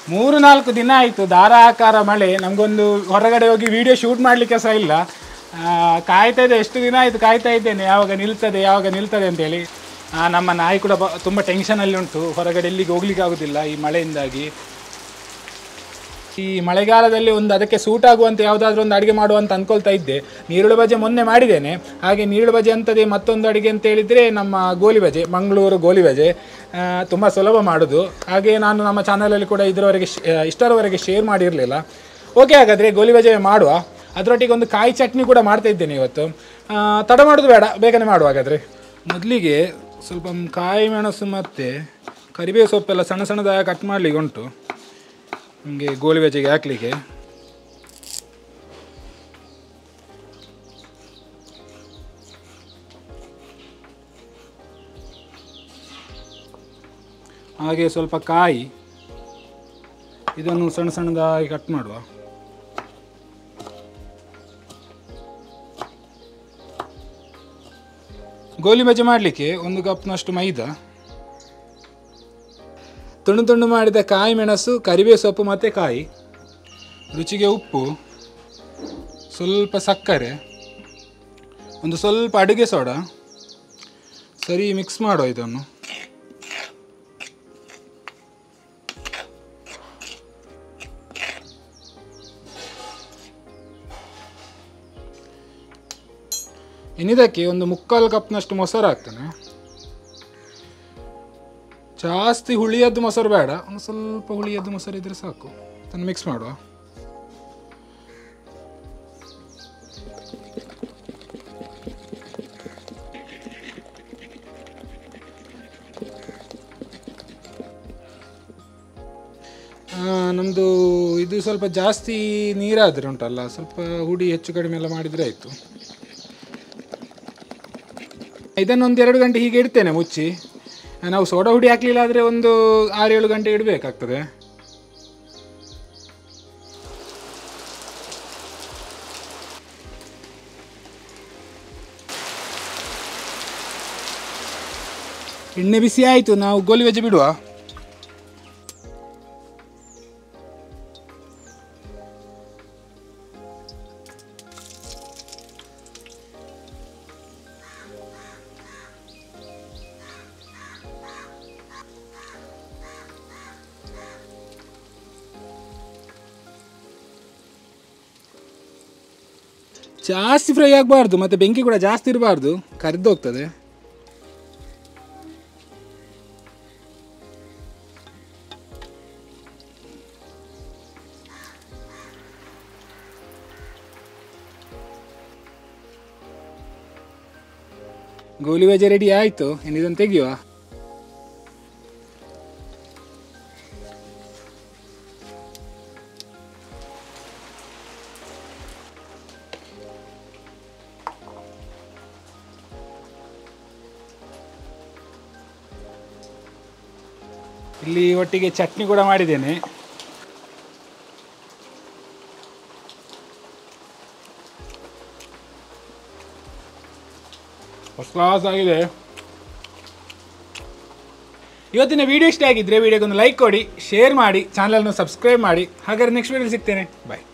ಮೂರು ನಾಲ್ಕು ದಿನ ಆಯಿತು ಧಾರಾಕಾರ ಮಳೆ ನಮಗೊಂದು ಹೊರಗಡೆ ಹೋಗಿ ವಿಡಿಯೋ ಶೂಟ್ ಮಾಡಲಿಕ್ಕೆ ಸಹ ಇಲ್ಲ ಆ, ಕಾಯ್ತಾ ಇದೆ ಎಷ್ಟು ದಿನ ಆಯಿತು ಕಾಯ್ತಾ ಇದ್ದೇನೆ ಯಾವಾಗ ನಿಲ್ತದೆ ಯಾವಾಗ ನಿಲ್ತದೆ ಅಂತೇಳಿ ಆ, ನಮ್ಮ ನಾಯಿ ಕೂಡ ಬ ತುಂಬ ಟೆನ್ಷನಲ್ಲಿ ಉಂಟು ಹೊರಗಡೆ ಎಲ್ಲಿಗೆ ಹೋಗ್ಲಿಕ್ಕೆ ಆಗೋದಿಲ್ಲ ಈ ಮಳೆಯಿಂದಾಗಿ ಈ ಮಳೆಗಾಲದಲ್ಲಿ ಒಂದು ಅದಕ್ಕೆ ಸೂಟ್ ಆಗುವಂತ ಯಾವುದಾದ್ರೂ ಒಂದು ಅಡುಗೆ ಮಾಡುವಂತ ಅನ್ಕೊಳ್ತಾ ಇದ್ದೆ ನೀರುಳ್ಳಿ ಬಜೆ ಮೊನ್ನೆ ಮಾಡಿದ್ದೇನೆ ಹಾಗೆ ನೀರುಳ್ಳಿ ಬಜೆ ಅಂತದೇ ಮತ್ತೊಂದು ಅಡುಗೆ ಅಂತ ಹೇಳಿದರೆ ನಮ್ಮ ಗೋಲಿ ಬಜೆ ಮಂಗಳೂರು ಗೋಲಿ ಬಜೆ ತುಂಬ ಸುಲಭ ಮಾಡೋದು ಹಾಗೆ ನಾನು ನಮ್ಮ ಚಾನಲಲ್ಲಿ ಕೂಡ ಇದರವರೆಗೆ ಶ್- ಆ, ಇಷ್ಟರವರೆಗೆ ಶೇರ್ ಮಾಡಿರಲಿಲ್ಲ ಓಕೆ ಹಾಗಾದರೆ ಗೋಲಿ ಬಜೆ ಮಾಡುವ ಅದರೊಟ್ಟಿಗೆ ಒಂದು ಕಾಯಿ ಚಟ್ನಿ ಕೂಡ ಮಾಡ್ತಾ ಇದ್ದೇನೆ ಇವತ್ತು ಆ, ತಡ ಮಾಡೋದು ಬೇಡ ಬೇಗನೆ ಮಾಡುವ ಹಾಗಾದರೆ ಮೊದಲಿಗೆ ಸ್ವಲ್ಪ ಕಾಯಿ ಮೆಣಸು ಮತ್ತು ಕರಿಬೇವು ಸೊಪ್ಪೆಲ್ಲ ಸಣ್ಣ ಸಣ್ಣದಾಗಿ ಕಟ್ ಮಾಡಲಿಕ್ಕೆ ಉಂಟು ನಿಮಗೆ ಗೋಳಿ ಬಜೆಗೆ ಹಾಕ್ಲಿಕ್ಕೆ ಹಾಗೆ ಸ್ವಲ್ಪ ಕಾಯಿ ಇದನ್ನು ಸಣ್ಣ ಸಣ್ಣದಾಗಿ ಕಟ್ ಮಾಡುವ ಗೋಲಿ ಬಜೆ ಮಾಡಲಿಕ್ಕೆ ಒಂದು ಕಪ್ನಷ್ಟು ಮೈದಾ ತುಂಡು ತುಂಡು ಮಾಡಿದ ಕಾಯಿ ಮೆಣಸು ಕರಿಬೇವು ಸೊಪ್ಪು ಮತ್ತು ಕಾಯಿ ರುಚಿಗೆ ಉಪ್ಪು ಸ್ವಲ್ಪ ಸಕ್ಕರೆ ಒಂದು ಸ್ವಲ್ಪ ಅಡುಗೆ ಸೋಡಾ ಸರಿ ಮಿಕ್ಸ್ ಮಾಡೋ ಇದನ್ನು ಇನ್ನಿದಕ್ಕೆ ಒಂದು ಮುಕ್ಕಾಲು ಕಪ್ನಷ್ಟು ಮೊಸರು ಹಾಕ್ತೇನೆ ಜಾಸ್ತಿ ಹುಳಿಯದ್ದು ಮೊಸರು ಬೇಡ ಒಂದು ಸ್ವಲ್ಪ ಹುಳಿಯದ್ದು ಮೊಸರು ಇದ್ರೆ ಸಾಕು ಅದನ್ನು ಮಿಕ್ಸ್ ಮಾಡುವ ನಮ್ಮದು ಇದು ಸ್ವಲ್ಪ ಜಾಸ್ತಿ ನೀರಾದರೆ ಉಂಟಲ್ಲ ಸ್ವಲ್ಪ ಹುಡಿ ಹೆಚ್ಚು ಕಡಿಮೆ ಎಲ್ಲ ಮಾಡಿದರೆ ಆಯಿತು ಇದನ್ನು ಒಂದು ಎರಡು ಗಂಟೆ ಹೀಗೆ ಇಡ್ತೇನೆ ಮುಚ್ಚಿ ನಾವು ಸೋಡಾ ಹುಡಿ ಹಾಕಲಿಲ್ಲ ಆದರೆ ಒಂದು ಆರು ಏಳು ಗಂಟೆ ಇಡಬೇಕಾಗ್ತದೆ ಎಣ್ಣೆ ಬಿಸಿ ಆಯಿತು ನಾವು ಗೋಲಿ ವೆಜ್ ಬಿಡುವ ಜಾಸ್ತಿ ಫ್ರೈ ಆಗಬಾರ್ದು ಮತ್ತು ಬೆಂಕಿ ಕೂಡ ಜಾಸ್ತಿ ಇರಬಾರ್ದು ಕರಿದು ಹೋಗ್ತದೆ ಗೋಲಿ ಬಜೆ ರೆಡಿ ಆಯಿತು ಇನ್ನು ಇದನ್ನು ತೆಗೆಯುವ ಇಲ್ಲಿ ಒಟ್ಟಿಗೆ ಚಟ್ನಿ ಕೂಡ ಮಾಡಿದ್ದೇನೆ ಫಸ್ಟ್ ಕ್ಲಾಸ್ ಆಗಿದೆ ಇವತ್ತಿನ ವಿಡಿಯೋ ಇಷ್ಟ ಆಗಿದ್ರೆ ವಿಡಿಯೋಗೊಂದು ಲೈಕ್ ಕೊಡಿ ಶೇರ್ ಮಾಡಿ ಚಾನಲನ್ನು ಸಬ್ಸ್ಕ್ರೈಬ್ ಮಾಡಿ ಹಾಗಾದ್ರೆ ನೆಕ್ಸ್ಟ್ ವಿಡಿಯೋ ಸಿಗ್ತೇನೆ ಬಾಯ್